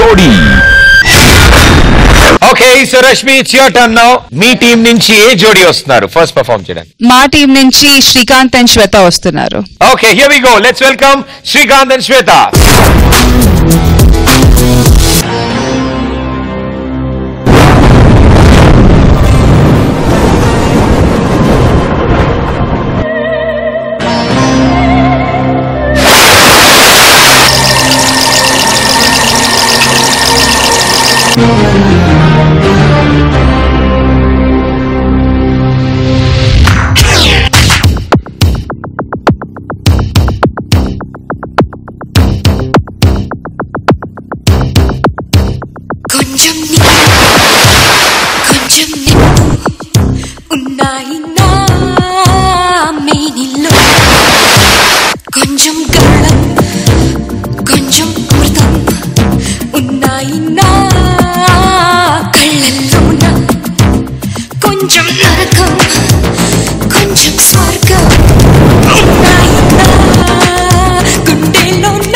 జోడీ okay so Rashmi it's your turn now మీ team నుంచి ఏ జోడీ వస్తున్నారు ఫస్ట్ పర్ఫామ్ చేయడానికి మా టీం నుంచి శ్రీకాంత్ అండ్ శ్వేత వస్తున్నారు okay here we go let's welcome Srikanth and Swetha కొంచెం నిప్పు కొంచెం నిప్పు ఉన్నాయి నా మేనిలో కొంచెం గాళం కొంచెం అమృతం ఉన్నాయి నా కళ్ళల్లోన కొంచెం నరకం కొంచెం స్వర్గం ఉన్నాయి నా గుండెలోన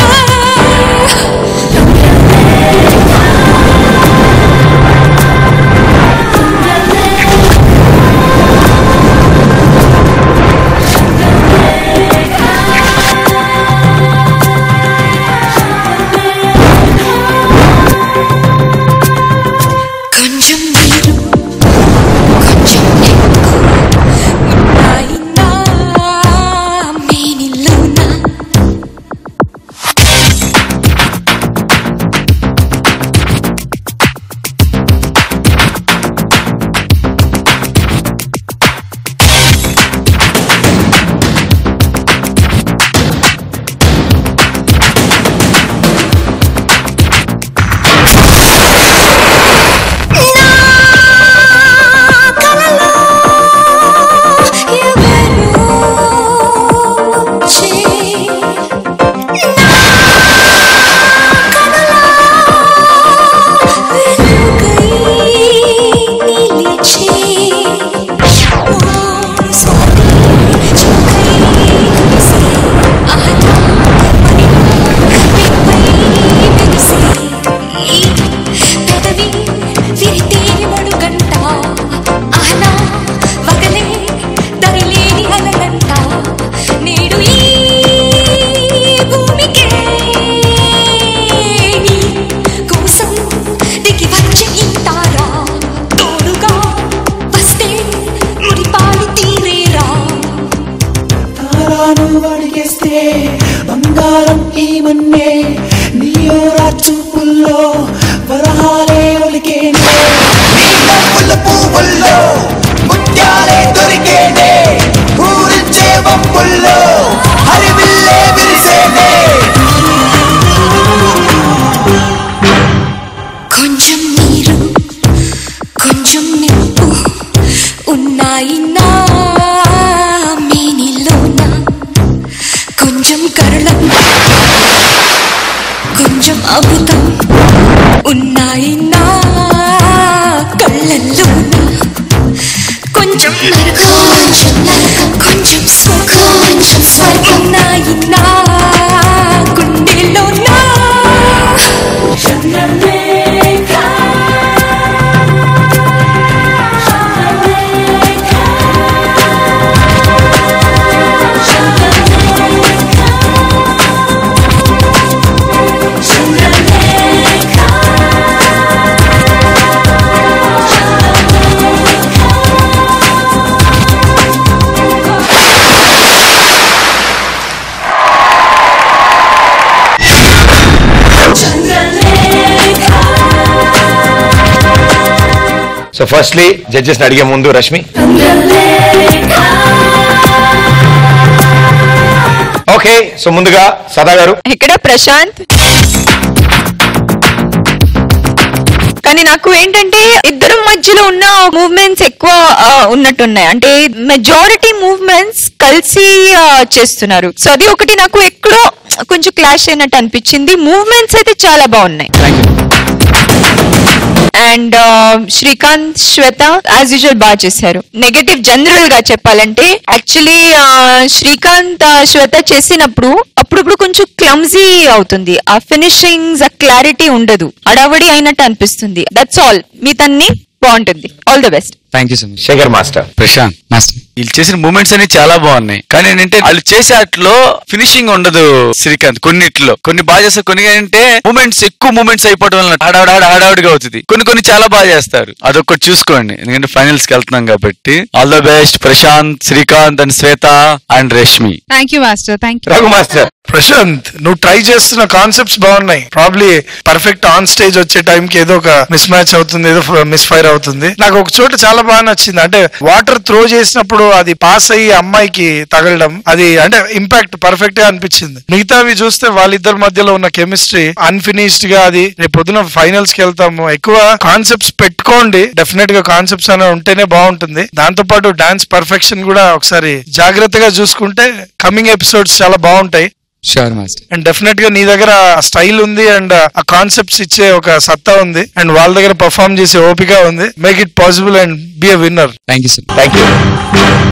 కొంచెం నీరు కొంచెం నిప్పు ఉన్నాయి నా మేనిలోన పెదవి విరితే మడుగంట ఆనా వగలే దరిలేని అలగంట నేడు ఈ భూమికే నీ కోసం దిగి వచ్చి ఇంటారా తోడుగా వస్తే ముడిపాడి తీరేరా తారాను అడిగేస్తే బంగారం ఏమన్నే నీయో రాచూపుల్లో వరహాలే ఒలికేనే పుల్ల పువ్వుల్లో ముత్యాలే దొరికేనే ఊరించే వంపుల్లో హరివిల్లే విరిసేనే కొంచెం నీరు కొంచెం నిప్పు ఉన్నాయి నా మేనిలోన కొంచెం కరళం కొంచెం అమృతం ఉన్నాయి నా కళ్ళల్లోన కొంచెం నరకం కొంచెం నరకం కొంచెం స్వర్గం కొంచెం స్వర్గం ఉన్నాయి నా గుండెలోన సో ఫస్ట్లీ జడ్జెస్ అడిగే ముందు రష్మి ఓకే సో ముందుగా సదా గారు ఇక్కడ ప్రశాంత్ కానీ నాకు ఏంటంటే ఇద్దరు మధ్యలో ఉన్న మూవ్మెంట్స్ ఎక్కువ ఆ, ఉన్నట్టున్నాయి అంటే మెజారిటీ మూవ్మెంట్స్ కలిసి ఆ, చేస్తున్నారు సో అది ఒకటి నాకు ఎక్కడో కొంచెం క్లాష్ అయినట్టు అనిపించింది మూవ్మెంట్స్ అయితే చాలా బాగున్నాయి thank you and Srikanth Swetha as usual బాగా చేశారు నెగటివ్ జనరల్ గా చెప్పాలంటే యాక్చువల్లీ శ్రీకాంత్ ఆ, శ్వేత చేసినప్పుడు అప్పుడప్పుడు కొంచెం క్లమ్జీ అవుతుంది ఆ ఫినిషింగ్స్ ఆ క్లారిటీ ఉండదు అడవడి అయినట్టు అనిపిస్తుంది దట్స్ ఆల్ మీ తన్ని బాగుంటుంది all the best thank you so much Shekar master Prashanth master వీళ్ళు చేసిన మూమెంట్స్ అన్ని చాలా బాగున్నాయి కానీ ఏంటంటే వాళ్ళు చేసే అట్లో ఫినిషింగ్ ఉండదు శ్రీకాంత్ కొన్నిట్లో కొన్ని బాగా చేస్తారు కొన్ని ఏంటంటే మూమెంట్స్ ఎక్కువ మూమెంట్స్ అయిపోవడం వల్ల హడావుడి హడా- హడావుడిగా అవుతుంది కొన్ని కొన్ని చాలా బాగా చేస్తారు అదొకటి చూసుకోండి ఎందుకంటే ఫైనల్స్ కి వెళ్తున్నాం కాబట్టి all the best Prashanth Srikanth and Swetha and Rashmi thank you master thank you Raghu master Prashanth నువ్వు ట్రై చేస్తున్న కాన్సెప్ట్స్ బాగున్నాయి ప్రాబ్లీ పర్ఫెక్ట్ ఆన్ స్టేజ్ వచ్చే టైం కి ఏదో ఒక మిస్ మ్యాచ్ అవుతుంది ఏదో మిస్ ఫైర్ అవుతుంది నాకు ఒక చోట చాలా బాగా నచ్చింది అంటే వాటర్ త్రో చేసినప్పుడు అది పాస్ అయ్యి అమ్మాయికి తగలడం అది అంటే ఇంపాక్ట్ పర్ఫెక్ట్ గా అనిపించింది మిగతావి చూస్తే వాళ్ళిద్దరి మధ్యలో ఉన్న కెమిస్ట్రీ అన్ఫినిష్డ్ గా అది రేపు పొద్దున ఫైనల్స్ కి వెళ్తాము ఎక్కువ కాన్సెప్ట్స్ పెట్టుకోండి డెఫినెట్ గా కాన్సెప్ట్స్ అనేవి ఉంటేనే బాగుంటుంది దాంతో పాటు డాన్స్ పర్ఫెక్షన్ కూడా ఒకసారి జాగ్రత్తగా చూసుకుంటే కమింగ్ ఎపిసోడ్స్ చాలా బాగుంటాయి షూర్ మాస్టర్ అండ్ డెఫినెట్ గా నీ దగ్గర స్టైల్ ఉంది అండ్ ఆ కాన్సెప్ట్స్ ఇచ్చే ఒక సత్తా ఉంది అండ్ వాళ్ళ దగ్గర పర్ఫామ్ చేసే ఓపిక ఉంది make it possible and be a winner thank you so much thank you